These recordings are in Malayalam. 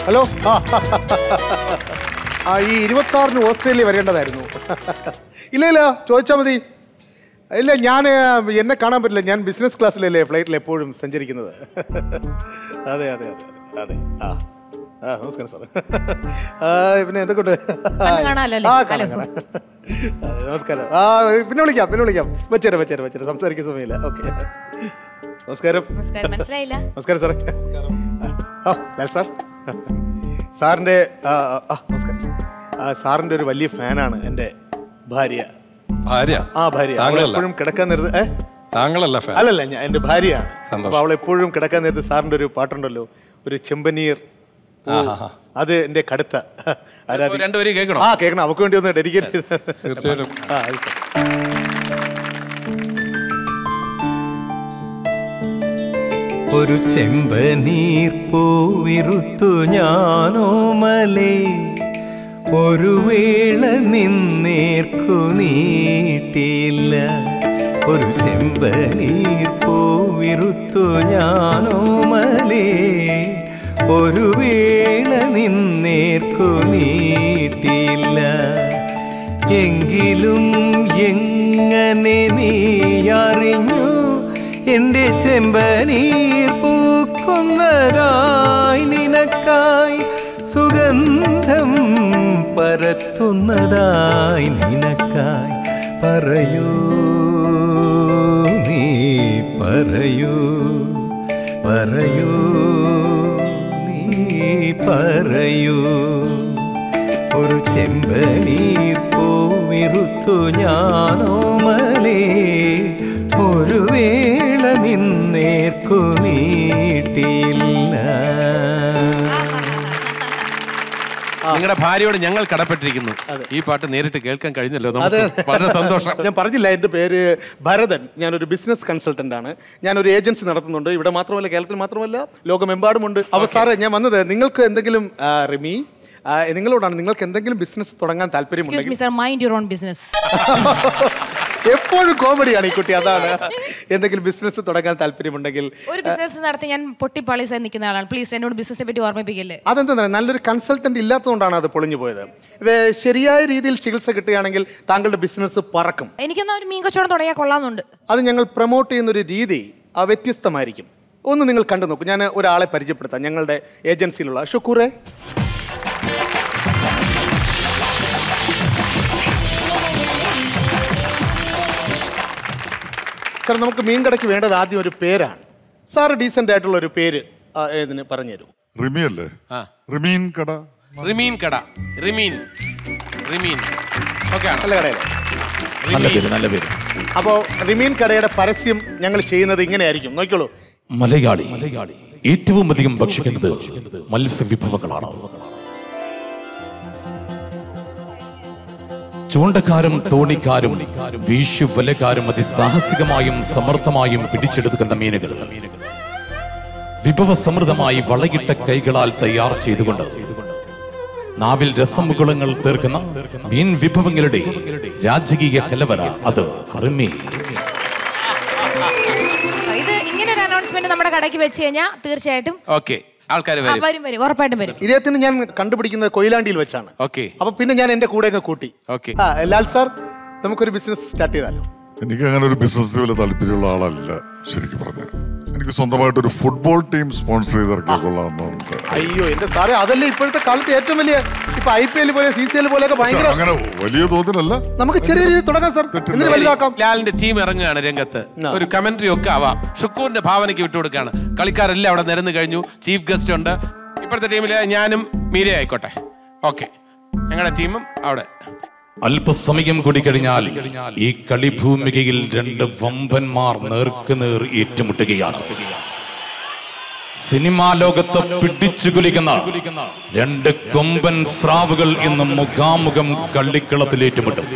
ഹലോ ആ ആ ഈ ഇരുപത്തി ആറിന് ഓസ്ട്രേലിയ വരേണ്ടതായിരുന്നു ഇല്ല ഇല്ല ചോദിച്ചാൽ മതി ഇല്ല ഞാൻ എന്നെ കാണാൻ പറ്റില്ല ഞാൻ ബിസിനസ് ക്ലാസ്സിലല്ലേ ഫ്ലൈറ്റിൽ എപ്പോഴും സഞ്ചരിക്കുന്നത് അതെ അതെ അതെ അതെ ആ ആ നമസ്കാരം സാർ ആ പിന്നെ എന്തൊക്കെയുണ്ട് കണ്ണ് കാണാമല്ലോ അല്ലേ? ആ ഹലോ. കാണാം കാണാം അതെ, നമസ്കാരം ആ പിന്നെ വിളിക്കാം പിന്നെ വിളിക്കാം വെച്ചേരാം വെച്ചേരാം വെച്ചേരാം സംസാരിക്കുന്ന സമയമില്ല ഓക്കെ നമസ്കാരം നമസ്കാരം മനസ്സിലായില്ല നമസ്കാരം സാറേ ആ ലാൽ സാർ സാറിൻ്റെ ആ, ആ നമസ്കാരം സാർ ആ, സാറിൻ്റെ ഒരു വലിയ ഫാനാണ് എൻ്റെ ഭാര്യ ഭാര്യ ആ ഭാര്യ അവൾ താങ്കളല്ല എപ്പോഴും കിടക്കാൻ നേരത്ത് ഏ താങ്കളല്ല ഫാൻ അല്ലല്ല ഞാൻ എൻ്റെ ഭാര്യയാണ് സന്തോഷം. അപ്പോൾ അവൾ എപ്പോഴും കിടക്കാൻ നേരത്ത് സാറിൻ്റെ ഒരു പാട്ടുണ്ടല്ലോ ഒരു ചെമ്പനീർ ഓ, ആഹാഹാ. അത് എൻ്റെ കടുത്ത ആരാധി- രണ്ടുപേരും കേൾക്കണോ ആ കേൾക്കണം അവൾക്ക് വേണ്ടി ഒന്ന് ഡെഡിക്കേറ്റ് ചെയ്ത് തീർച്ചയായിട്ടും ആ അത് സാർ ഒരു ചെമ്പനീർ പൂവിറുത്തു ഞാനോമലേ ഒരു വേള നിന്നേർക്കു നീട്ടില്ല ഒരു ചെമ്പനീർ പൂവിറുത്തു ഞാനോമലേ ഒരു വേള നിന്നേർക്കു നീട്ടില്ല എങ്കിലും എങ്ങനെ നീ അറിഞ്ഞു എന്റെ ചെമ്പനീർ പൂക്കുന്നതായി നിനക്കായി സുഗന്ധം പരത്തുന്നതായി നിനക്കായി പറയൂ നീ പറയൂ പറയൂ നീ പറയൂ ഒരു ചെമ്പനീർ പൂവിറുത്തു ഞാനോമലേ ഒരു വേള നിന്നേർക്കു നീട്ടില്ല നിങ്ങളുടെ ഭാര്യയോട് ഞങ്ങൾ കടപ്പെട്ടിരിക്കുന്നു ഈ പാട്ട് നേരിട്ട് കേൾക്കാൻ കഴിഞ്ഞല്ലോ നമുക്ക് വളരെ സന്തോഷം ഞാൻ പറഞ്ഞില്ല എൻ്റെ പേര് ഭരതൻ ഞാനൊരു ബിസിനസ് കൺസൾട്ടന്റ് ആണ് ഞാനൊരു ഏജൻസി നടത്തുന്നുണ്ട് ഇവിടെ മാത്രമല്ല കേരളത്തിൽ മാത്രമല്ല ലോകമെമ്പാടുമുണ്ട് അപ്പോൾ സാറേ ഞാൻ വന്നത് നിങ്ങൾക്ക് എന്തെങ്കിലും ആ, റിമി ആ, നിങ്ങളോടാണ് നിങ്ങൾക്ക് എന്തെങ്കിലും ബിസിനസ് തുടങ്ങാൻ എക്സ്ക്യൂസ് മീ താല്പര്യമുണ്ടെങ്കിൽ sir mind your own business എപ്പോഴും കോമഡിയാണ് ഈ കുട്ടി അതാണ് എന്തെങ്കിലും ബിസിനസ് തുടങ്ങാൻ താല്പര്യമുണ്ടെങ്കിൽ ഒരു ബിസിനസ് നടത്തി ഞാൻ പൊട്ടിപ്പാളീസായി നിൽക്കുന്ന ആളാണ് പ്ലീസ് എന്നോട് ബിസിനസിനെ പറ്റി ഓർമ്മിപ്പിക്കല്ലേ അതെന്താ നല്ലൊരു കൺസൾട്ടന്റ് ഇല്ലാത്തതുകൊണ്ടാണ് അത് പൊളിഞ്ഞു പോയത് വേ- ശരിയായ രീതിയിൽ ചികിത്സ കിട്ടുകയാണെങ്കിൽ താങ്കളുടെ ബിസിനസ് പറക്കും എനിക്കൊന്നും ഒരു മീൻ കച്ചവടം തുടങ്ങിയാൽ കൊള്ളാമെന്നുണ്ട് അത് ഞങ്ങൾ പ്രൊമോട്ട് ചെയ്യുന്ന ഒരു രീതി ആ, വ്യത്യസ്തമായിരിക്കും ഒന്ന് നിങ്ങൾ കണ്ടു നോക്കൂ ഞാൻ ഒരാളെ പരിചയപ്പെടുത്താം ഞങ്ങളുടെ ഏജൻസിയിലുള്ള ഷുക്കൂറെ സാർ നമുക്ക് മീൻ കടയ്ക്ക് വേണ്ടത് ആദ്യം ഒരു പേരാണ് സാർ ഡീസൻ്റ് ആയിട്ടുള്ള ഒരു പേര് ആ, ഇതിന് പറഞ്ഞു തരൂ റിമി അല്ലേ ആ. റിമീൻ കട റിമീൻ കട റിമീൻ റിമീൻ ഓക്കെ ആണോ നല്ല കടയല്ലേ നല്ല പേര് നല്ല പേര് അപ്പോൾ റിമീൻ കടയുടെ പരസ്യം ഞങ്ങൾ ചെയ്യുന്നത് ഇങ്ങനെയായിരിക്കും നോക്കിക്കോളൂ മലയാളി ഏറ്റവും അധികം ഭക്ഷിക്കുന്നത് മത്സ്യവിഭവങ്ങളാണ് ചൂണ്ടക്കാരും തോണിക്കാരും വീശുവലക്കാരും അതിസാഹസികമായും സമർത്ഥമായും പിടിച്ചെടുക്കുന്ന മീനുകൾ വിഭവസമൃദ്ധമായി വളയിട്ട കൈകളാൽ തയ്യാർ ചെയ്തുകൊണ്ട് നാവിൽ രസമുകുളങ്ങൾ തീർക്കുന്ന മീൻ വിഭവങ്ങളുടെ രാജകീയ കലവറ അത് റിമി ഇത് ഇങ്ങനെ ഒരു അനൗൺസ്മെന്റ് നമ്മുടെ കടയ്ക്ക് വെച്ച് കഴിഞ്ഞാൽ തീർച്ചയായിട്ടും ഓക്കെ ആൾക്കാർ ആ, വരും വരും വരും ഉറപ്പായിട്ടും വരും ഇദ്ദേഹത്തിന് ഞാൻ കണ്ടുപിടിക്കുന്നത് കൊയിലാണ്ടിയിൽ വെച്ചാണ് ഓക്കെ അപ്പൊ പിന്നെ ഞാൻ എന്റെ കൂടെ അങ്ങ് കൂട്ടി ഓക്കെ ആ ലാൽ സാർ നമുക്കൊരു ബിസിനസ് സ്റ്റാർട്ട് ചെയ്താലോ എനിക്ക് അങ്ങനെ ഒരു ബിസിനസ് വലിയ താല്പര്യമുള്ള ആളല്ല ശരിക്കും പറഞ്ഞു എനിക്ക് സ്വന്തമായിട്ട് ഒരു ഫുട്ബോൾ ടീം സ്പോൺസർ ചെയ്ത് ഇറക്കിയ കൊള്ളാമെന്നുണ്ട് അയ്യോ എന്റെ സാറേ അതല്ലേ ഇപ്പോഴത്തെ കാലത്ത് ഏറ്റവും വലിയ ഇപ്പൊ ഐ പി എൽ പോലെ സി സി എൽ പോലെയൊക്കെ പക്ഷെ ഭയങ്കര അങ്ങനെ വലിയ തോതിലല്ല നമുക്ക് ചെറിയ രീതിയിൽ തുടങ്ങാം സാർ തെറ്റില്ല. എന്നിട്ട് വലുതാക്കാം ലാലിന്റെ ടീം ഇറങ്ങുകയാണ് രംഗത്ത് ഒരു കമന്ററി ഒക്കെ ആവാം ഷുക്കൂറിന്റെ ഭാവനയ്ക്ക് വിട്ടുകൊടുക്കുകയാണ് കളിക്കാരെല്ലാം അവിടെ നിരന്ന് കഴിഞ്ഞു ചീഫ് ഗസ്റ്റ് ഉണ്ട് ഇപ്പോഴത്തെ ടീമില് ഞാനും മീര ആയിക്കോട്ടെ ഓക്കെ ഞങ്ങളുടെ ടീമും അവിടെ അല്പസമയം കൂടി കഴിഞ്ഞാൽ ഈ കളിഭൂമികയിൽ രണ്ട് വമ്പന്മാർ നേർക്കുനേർ ഏറ്റുമുട്ടുകയാണ് സിനിമാ ലോകത്ത് പിടിച്ചു കുലിക്കുന്ന രണ്ട് കൊമ്പൻ സ്രാവുകൾ ഇന്ന് മുഖാമുഖം കള്ളിക്കളത്തിൽ ഏറ്റുമുട്ടും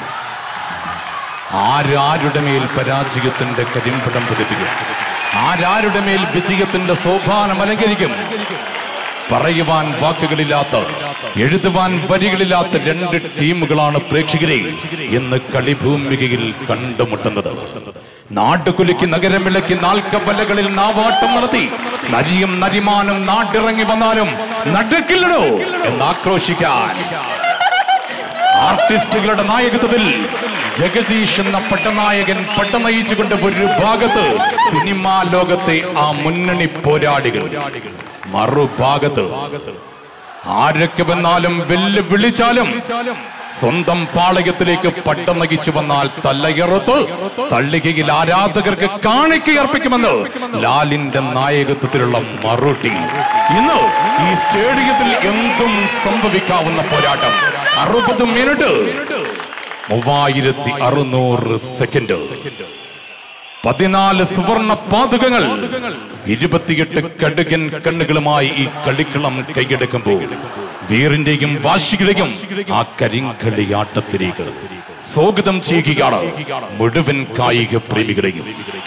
ആരാരുടെ മേൽ പരാജയത്തിന്റെ കരിമ്പടം പതിപ്പിക്കും ആരാരുടെ മേൽ വിജയത്തിന്റെ സോപാനം അലങ്കരിക്കും പറയുവാൻ വാക്കുകളില്ലാത്ത എഴുതുവാൻ വരികളില്ലാത്ത രണ്ട് ടീമുകളാണ് പ്രേക്ഷകരെ ഇന്ന് കളിഭൂമികയിൽ കണ്ടുമുട്ടുന്നത് നാട്ടുകുലുക്കി നഗരമിളക്കി നാൽക്കവലകളിൽ നാവാട്ടം നടത്തി നരിയും നരിമാനും നാട്ടിറങ്ങി വന്നാലും നടക്കില്ലടോ എന്ന് ആക്രോശിക്കാൻ ആർട്ടിസ്റ്റുകളുടെ നായകത്വത്തിൽ ജഗദീഷ് എന്ന പട്ടനായകൻ പട്ടനയിച്ചുകൊണ്ട് ഒരു ഭാഗത്ത് സിനിമാ ലോകത്തെ ആ മുന്നണി പോരാളികൾ മറുഭാഗത്ത് ആരൊക്കെ വന്നാലും വെല്ലു വിളിച്ചാലും സ്വന്തം പാളയത്തിലേക്ക് പട്ടനകിച്ചു വന്നാൽ തല്ലയറുത്ത് തള്ളികയിൽ ആരാധകർക്ക് കാണിക്കയർപ്പിക്കുമെന്ന് ലാലിന്റെ നായകത്വത്തിലുള്ള മറുട്ടി ഇന്ന് ഈ സ്റ്റേഡിയത്തിൽ എന്തും സംഭവിക്കാവുന്ന പോരാട്ടം അറുപത് മിനിറ്റ് മൂവായിരത്തി അറുന്നൂറ് സെക്കൻഡ് പതിനാല് സുവർണ പാതകങ്ങൾ ഇരുപത്തിയെട്ട് കടുകൻ കണ്ണുകളുമായി ഈ കളിക്കളം കൈയെടുക്കുമ്പോൾ വീറിന്റെയും വാശിയുടെയും ആ കരിങ്കളിയാട്ടത്തിലേക്ക് സ്വാഗതം ചെയ്യുകയാണ് മുഴുവൻ കായിക പ്രേമികളെയും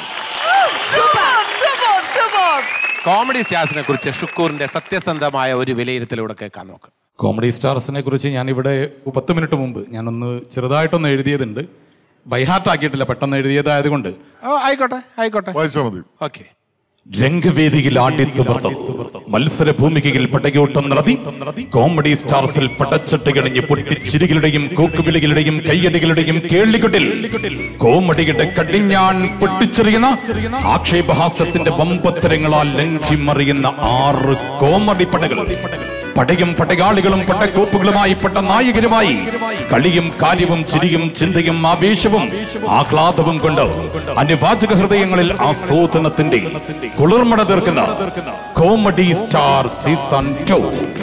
കോമഡി സ്റ്റാർസിനെ കുറിച്ച് ഷുക്കൂറിന്റെ സത്യസന്ധമായ ഒരു വിലയിരുത്തലൂടെ കേൾക്കാൻ നോക്ക് കോമഡി സ്റ്റാർസിനെ കുറിച്ച് ഞാൻ ഇവിടെ പത്ത് മിനിറ്റ് മുമ്പ് ഞാനൊന്ന് ചെറുതായിട്ടൊന്ന് എഴുതിയതുണ്ട് ബൈഹാർട്ട് ആക്കിയിട്ടില്ല പെട്ടെന്ന് എഴുതിയതായതുകൊണ്ട് ഓ ആയിക്കോട്ടെ ആയിക്കോട്ടെ വായിച്ചാൽ മതി ഓക്കെ രംഗവേദിയിൽ ആടിത്തുമർത്ത് മത്സര ഭൂമികയിൽ പടയോട്ടം നടത്തി കോമഡി സ്റ്റാർസിൽ പടച്ചട്ടുകണിഞ്ഞ് പൊട്ടിച്ചിരികളുടെയും കൂക്കുവിളികളുടെയും കയ്യടികളുടെയും കേളികൊട്ടിൽ കോമഡിയുടെ കടിഞ്ഞാൻ പൊട്ടിച്ചെറിയുന്ന ആക്ഷേപഹാസ്യത്തിന്റെ വമ്പത്തരങ്ങളാൽ ലംഘി മറിയുന്ന ആറ് കോമഡി പടകൾ പടയും പടയാളികളും പട്ടക്കോപ്പുകളുമായി പട്ട നായകരുമായി കളിയും കാര്യവും ചിരിയും ചിന്തയും ആവേശവും ആഹ്ലാദവും കൊണ്ട് അനിവാചക ഹൃദയങ്ങളിൽ ആസ്വാദനത്തിന്റെ കുളിർമട തീർക്കുന്ന കോമഡി സ്റ്റാർ സീസൺ ടു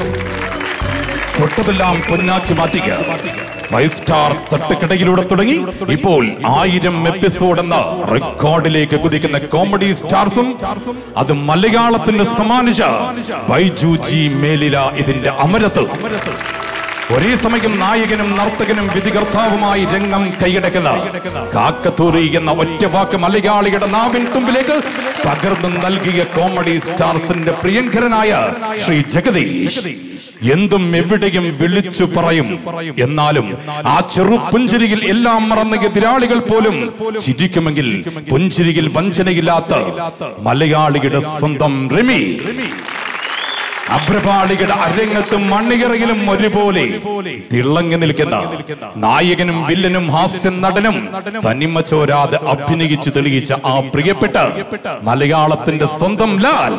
തൊട്ടതെല്ലാം പൊന്നാക്കി മാറ്റുക ഫൈവ് സ്റ്റാർ തട്ടുകടയിലൂടെ തുടങ്ങി ഇപ്പോൾ ആയിരം എപ്പിസോഡ് എന്ന റെക്കോർഡിലേക്ക് കുതിക്കുന്ന കോമഡി സ്റ്റാർസും അത് മലയാളത്തിന് സമ്മാനിച്ച ബൈജു ജി മേലില ഇതിന്റെ അമരത്ത് ഒരേ സമയം നായകനും നർത്തകനും വിധികർത്താവുമായി രംഗം കൈയടക്കുന്ന കാക്കത്തൂറി എന്ന ഒറ്റവാക്ക് മലയാളിയുടെ നാവിൻ തുമ്പിലേക്ക് പകർന്നു നൽകിയ കോമഡി സ്റ്റാർസിന്റെ പ്രിയങ്കരനായ ശ്രീ ജഗദീഷ് എന്തും എവിടെയും വിളിച്ചു പറയും എന്നാലും ആ ചെറു പുഞ്ചിരിയിൽ എല്ലാം മറന്ന എതിരാളികൾ പോലും ചിരിക്കുമെങ്കിൽ പുഞ്ചിരിയിൽ വഞ്ചനയില്ലാത്ത മലയാളിയുടെ സ്വന്തം റിമി അഭ്രപാളികളുടെ അരങ്ങത്തും മണ്ണികറയിലും ഒരുപോലെ തിളങ്ങി നിൽക്കുന്ന നായകനും വില്ലനും ഹാസ്യ നടനും തനിമ ചോരാതെ അഭിനയിച്ചു തെളിയിച്ച ആ പ്രിയപ്പെട്ട മലയാളത്തിന്റെ സ്വന്തം ലാൽ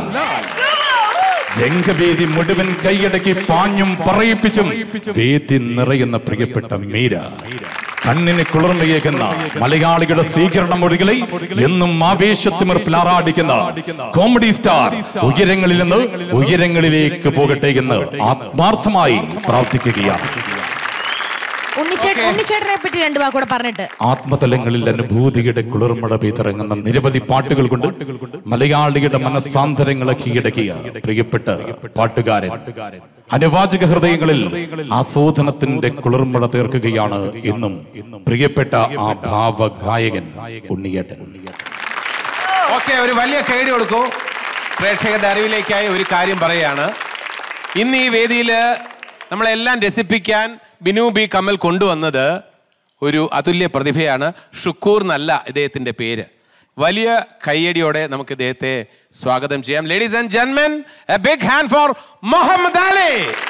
രംഗവേദി മുഴുവൻ കൈയടക്കി പാഞ്ഞും പറയിപ്പിച്ചും വേദി നിറയുന്ന പ്രിയപ്പെട്ട മീര കണ്ണിന് കുളിർമയേകുന്ന മലയാളികളുടെ സ്വീകരണ മൊഴികളെ എന്നും ആവേശത്തിമിർപ്പിൽ ആറാടിക്കുന്ന കോമഡി സ്റ്റാർ ഉയരങ്ങളിൽ നിന്ന് ഉയരങ്ങളിലേക്ക് പോകട്ടെ എന്ന് ആത്മാർത്ഥമായി പ്രാർത്ഥിക്കുകയാണ് ഉണ്ണിച്ചേട്ടൻ ഉണ്ണിച്ചേട്ടനെ പറ്റി രണ്ടു വാക്കൂടെ പറഞ്ഞിട്ട് ആത്മതലങ്ങളിൽ അനുഭൂതിയുടെ കുളിർമട പെയ്തിറങ്ങുന്ന നിരവധി പാട്ടുകൾ കൊണ്ട് മലയാളിയുടെ മനസ്സാന്തരങ്ങളെ കീഴടക്കിയ പ്രിയപ്പെട്ട പാട്ടുകാരൻ അനുവാചക ഹൃദയങ്ങളിൽ ആസ്വാദനത്തിന്റെ കുളിർമട തീർക്കുകയാണ് എന്നും പ്രിയപ്പെട്ട ആ ഭാവഗായകൻ ഉണ്ണിയേട്ടൻ ഓക്കെ ഒരു വലിയ കൈഡി കൊടുക്കൂ പ്രേക്ഷകരുടെ അറിവിലേക്കായി ഒരു കാര്യം പറയാണ് ഇന്ന് ഈ വേദിയിൽ നമ്മളെല്ലാം രസിപ്പിക്കാൻ ബിനു ബി കമൽ കൊണ്ടുവന്നത് ഒരു അതുല്യ പ്രതിഭയാണ് ഷുക്കൂർ എന്നല്ല ഇദ്ദേഹത്തിന്റെ പേര് വലിയ കയ്യടിയോടെ നമുക്ക് ഇദ്ദേഹത്തെ സ്വാഗതം ചെയ്യാം ലേഡീസ് ആൻഡ് ജെന്മൻ a big hand for Muhammad Ali